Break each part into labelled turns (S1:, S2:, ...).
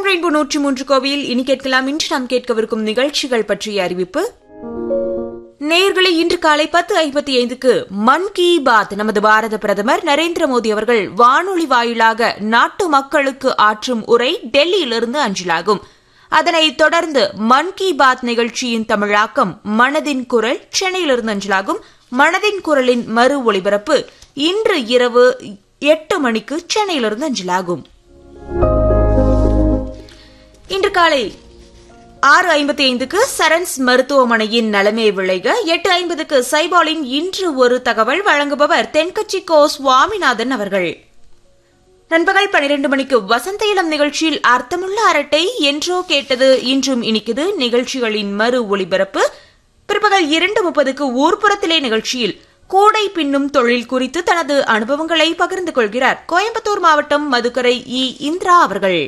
S1: rainbow நூற்றி மூன்று கோவில் இனி கேட்கலாம் இன்று நாம் கேட்கவிருக்கும் நிகழ்ச்சிகள் பற்றிய அறிவிப்பு நேர்களை இன்று காலை பத்து ஐம்பத்தி ஐந்துக்கு மன் கி பாத் நமது பாரத பிரதமர் நரேந்திர மோடி அவர்கள் வானொலி வாயிலாக நாட்டு மக்களுக்கு ஆற்றும் உரை டெல்லியிலிருந்து அஞ்சலாகும் அதனைத் தொடர்ந்து மன் கி பாத் நிகழ்ச்சியின் தமிழாக்கம் மனதின் குரல் சென்னையிலிருந்து அஞ்சலாகும் மனதின் குரலின் மறு ஒளிபரப்பு இன்று இரவு எட்டு மணிக்கு சென்னையிலிருந்து அஞ்சலாகும் இன்று காலை ஆறு ஐம்பத்தி ஐந்துக்கு சரன்ஸ் மருத்துவமனையின் நலமே விளைக எட்டு ஐம்பதுக்கு சைபாலின் இன்று ஒரு தகவல் வழங்குபவர் தென்கட்சி கோ சுவாமிநாதன் அவர்கள் நண்பகல் பனிரெண்டு மணிக்கு வசந்த இளம் நிகழ்ச்சியில் அர்த்தமுள்ள அரட்டை என்றோ கேட்டது இன்றும் இனிக்குது நிகழ்ச்சிகளின் மறு ஒளிபரப்பு பிற்பகல் இரண்டு முப்பதுக்கு ஊர்ப்புறத்திலே நிகழ்ச்சியில் கூடை பின்னும் தொழில் குறித்து தனது அனுபவங்களை பகிர்ந்து கொள்கிறார் கோயம்புத்தூர் மாவட்டம் மதுக்கரை இ இந்திரா அவர்கள்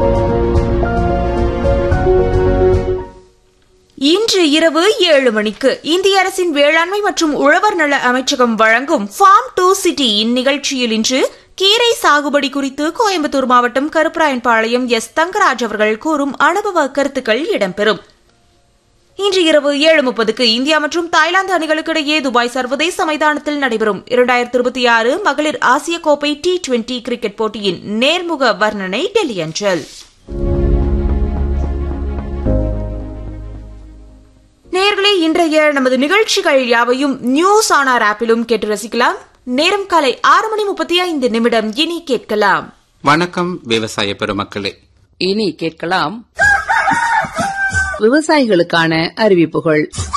S1: இன்று இரவு ஏழு மணிக்கு இந்திய அரசின் வேளாண்மை மற்றும் உழவர் நல அமைச்சகம் வழங்கும் ஃபார்ம் டு சிட்டி இந்நிகழ்ச்சியில் இன்று கீரை சாகுபடி குறித்து கோயம்புத்தூர் மாவட்டம் கருப்பராயன்பாளையம் எஸ் தங்கராஜ் அவர்கள் கூறும் அனுபவ கருத்துக்கள் இடம்பெறும் இன்று இரவு ஏழு முப்பதுக்கு இந்தியா மற்றும் தாய்லாந்து அணிகளுக்கு இடையே துபாய் சர்வதேச மைதானத்தில் நடைபெறும் இரண்டாயிரத்தி இருபத்தி ஆறு மகளிர் ஆசிய கோப்பை டி டுவெண்டி கிரிக்கெட் போட்டியின் நேர்முக வர்ணனை டெல்லி அஞ்சல் நேர்களே இன்றைய நமது நிகழ்ச்சிகள் யாவையும் நியூஸ் ஆனார் ஆப்பிலும் கேட்டு ரசிக்கலாம் நேரம் காலை ஆறு மணி முப்பத்தி ஐந்து நிமிடம் இனி கேட்கலாம்
S2: வணக்கம் விவசாய பெருமக்களே
S3: இனி கேட்கலாம் விவசாயிகளுக்கான அறிவிப்புகள்